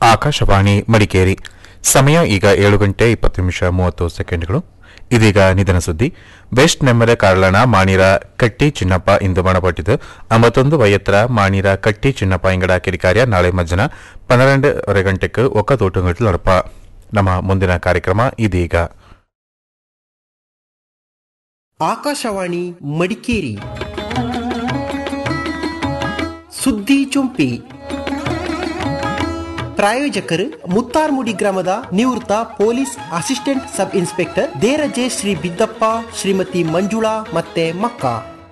ಆಕಾಶವಾಣಿ ಮಡಿಕೇರಿ ಸಮಯ ಈಗ ಏಳು ಗಂಟೆ ಇಪ್ಪತ್ತು ನಿಮಿಷ ಮೂವತ್ತು ಸೆಕೆಂಡ್ಗಳು ಇದೀಗ ನಿಧನ ಸುದ್ದಿ ಬೆಸ್ಟ್ ನೆಮ್ಮರೆ ಕಾರಳಣ ಮಾಣಿರ ಕಟ್ಟಿ ಚಿನ್ನಪ್ಪ ಇಂದು ಮರಣಪಟ್ಟಿದ್ದು ಅಮತ್ತೊಂದು ವಯತ್ತರ ಮಾಣಿರ ಕಟ್ಟಿ ಚಿನ್ನಪ್ಪ ಇಂಗಡ ಕಿರಿಕಾರ್ಯ ನಾಳೆ ಮಧ್ಯಾಹ್ನ ಪನ್ನೆರಡೂವರೆ ಗಂಟೆಗೆ ಒಕ್ಕ ತೋಟಂಗಟ್ಲು ನಡಪ ನಮ್ಮ ಮುಂದಿನ ಕಾರ್ಯಕ್ರಮ ಇದೀಗ ಆಕಾಶವಾಣಿ ಮಡಿಕೇರಿ ಸುದ್ದಿ ಚುಂಪಿ ಪ್ರಾಯೋಜಕರು ಮುತ್ತಾರ್ಮುಡಿ ಗ್ರಾಮದ ನಿವೃತ್ತ police assistant sub inspector Deraje Shri Biddappa Shrimati Manjula ಮತ್ತೆ ಮಕ್ಕ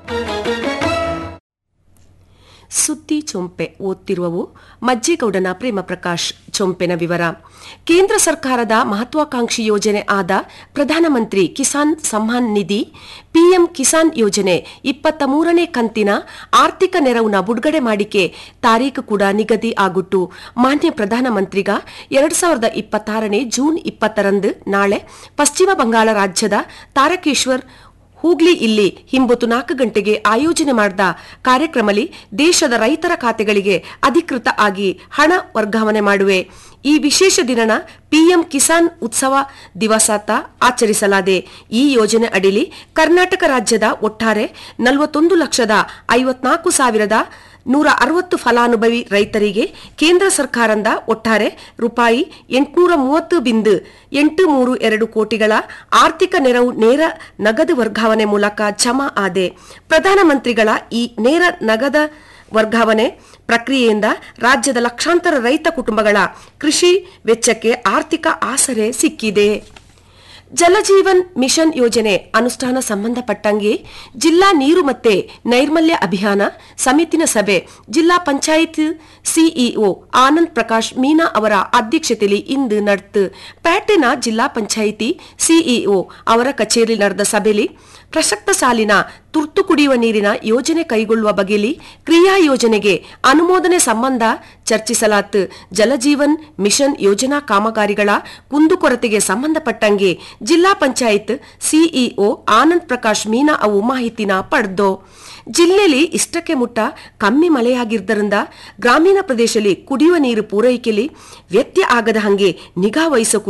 ಸುದ್ದಿ ಚೊಂಪೆ ಓದ್ತಿರುವವು ಮಜ್ಜೇಗೌಡನ ಪ್ರೇಮ ಪ್ರಕಾಶ್ ಚೊಂಪೆನ ವಿವರ ಕೇಂದ್ರ ಸರ್ಕಾರದ ಮಹತ್ವಾಕಾಂಕ್ಷಿ ಯೋಜನೆ ಆದ ಪ್ರಧಾನಮಂತ್ರಿ ಕಿಸಾನ್ ಸಮ್ಮಾನ್ ನಿಧಿ ಪಿಎಂ ಕಿಸಾನ್ ಯೋಜನೆ ಇಪ್ಪತ್ತ ಮೂರನೇ ಕಂತಿನ ಆರ್ಥಿಕ ನೆರವಿನ ಬಿಡುಗಡೆ ಮಾಡಿಕೆ ತಾರೀಖು ಕೂಡ ನಿಗದಿ ಆಗುಟ್ಟು ಮಾನ್ಯ ಪ್ರಧಾನಮಂತ್ರಿಗ ಎರಡ್ ಸಾವಿರದ ಇಪ್ಪತ್ತಾರನೇ ಜೂನ್ ಇಪ್ಪತ್ತರಂದು ನಾಳೆ ಪಶ್ಚಿಮ ಬಂಗಾಳ ರಾಜ್ಯದ ತಾರಕೇಶ್ವರ್ ಹೂಗ್ಲಿ ಇಲ್ಲಿ ಹಿಂಬತ್ತು ನಾಲ್ಕು ಗಂಟೆಗೆ ಆಯೋಜನೆ ಮಾಡಿದ ಕಾರ್ಯಕ್ರಮದಲ್ಲಿ ದೇಶದ ರೈತರ ಖಾತೆಗಳಿಗೆ ಅಧಿಕೃತ ಆಗಿ ಹಣ ವರ್ಗಾವಣೆ ಮಾಡುವೆ ಈ ವಿಶೇಷ ದಿನನ ಪಿಎಂ ಕಿಸಾನ್ ಉತ್ಸವ ದಿವಸಾತ ಆಚರಿಸಲಾದೆ ಈ ಯೋಜನೆ ಅಡಿಲಿ ಕರ್ನಾಟಕ ರಾಜ್ಯದ ಒಟ್ಟಾರೆ ನಲವತ್ತೊಂದು ಲಕ್ಷದ ಐವತ್ನಾಲ್ಕು ಸಾವಿರದ ನೂರ ಅರವತ್ತು ಫಲಾನುಭವಿ ರೈತರಿಗೆ ಕೇಂದ್ರ ಸರ್ಕಾರದ ಒಟ್ಟಾರೆ ರೂಪಾಯಿ ಎಂಟುನೂರ ಮೂವತ್ತು ಬಿಂದು ಎಂಟು ಮೂರು ಎರಡು ಕೋಟಿಗಳ ಆರ್ಥಿಕ ನೆರವು ನೇರ ನಗದು ವರ್ಗಾವಣೆ ಮೂಲಕ ಜಮಾ ಆದೆ ಪ್ರಧಾನಮಂತ್ರಿಗಳ ಈ ನೇರ ನಗದ ವರ್ಗಾವಣೆ ಪ್ರಕ್ರಿಯೆಯಿಂದ ರಾಜ್ಯದ ಲಕ್ಷಾಂತರ ರೈತ ಕುಟುಂಬಗಳ ಕೃಷಿ ವೆಚ್ಚಕ್ಕೆ ಆರ್ಥಿಕ ಆಸರೆ ಸಿಕ್ಕಿದೆ ಜಲಜೀವನ್ ಮಿಷನ್ ಯೋಜನೆ ಅನುಷ್ಠಾನ ಸಂಬಂಧಪಟ್ಟಂಗೆ ಜಿಲ್ಲಾ ನೀರು ಮತ್ತೆ ನೈರ್ಮಲ್ಯ ಅಭಿಯಾನ ಸಮಿತಿನ ಸಭೆ ಜಿಲ್ಲಾ ಪಂಚಾಯತ್ ಸಿಇಒ ಆನಂದ್ ಪ್ರಕಾಶ್ ಮೀನಾ ಅವರ ಅಧ್ಯಕ್ಷತೆಯಲ್ಲಿ ಇಂದು ನಡೆತು ಪ್ಯಾಟೆನ ಜಿಲ್ಲಾ ಪಂಚಾಯಿತಿ ಸಿಇಒ ಅವರ ಕಚೇರಿ ನಡೆದ ಸಭೆಯಲ್ಲಿ ಪ್ರಸಕ್ತ ಸಾಲಿನ ತುರ್ತು ಕುಡಿಯುವ ನೀರಿನ ಯೋಜನೆ ಕೈಗೊಳ್ಳುವ ಬಗೆಯಲ್ಲಿ ಕ್ರಿಯಾ ಯೋಜನೆಗೆ ಅನುಮೋದನೆ ಸಂಬಂಧ ಚರ್ಚಿಸಲಾತು ಜಲಜೀವನ್ ಮಿಷನ್ ಯೋಜನಾ ಕಾಮಗಾರಿಗಳ ಕುಂದುಕೊರತೆಗೆ ಸಂಬಂಧಪಟ್ಟಂಗೆ ಜಿಲ್ಲಾ ಪಂಚಾಯತ್ ಸಿಇಒ ಆನಂದ್ ಪ್ರಕಾಶ್ ಮೀನಾ ಅವು ಮಾಹಿತಿನ ಪಡೆದು ಜಿಲ್ಲೆಯಲ್ಲಿ ಇಷ್ಟಕ್ಕೆ ಮುಟ್ಟ ಕಮ್ಮಿ ಮಳೆಯಾಗಿದ್ದರಿಂದ ಗ್ರಾಮೀಣ ಪ್ರದೇಶದಲ್ಲಿ ಕುಡಿಯುವ ನೀರು ಪೂರೈಕೆಯಲ್ಲಿ ವ್ಯತ್ಯಯ ಆಗದ ಹಂಗೆ ನಿಗಾ ವಹಿಸೋಕು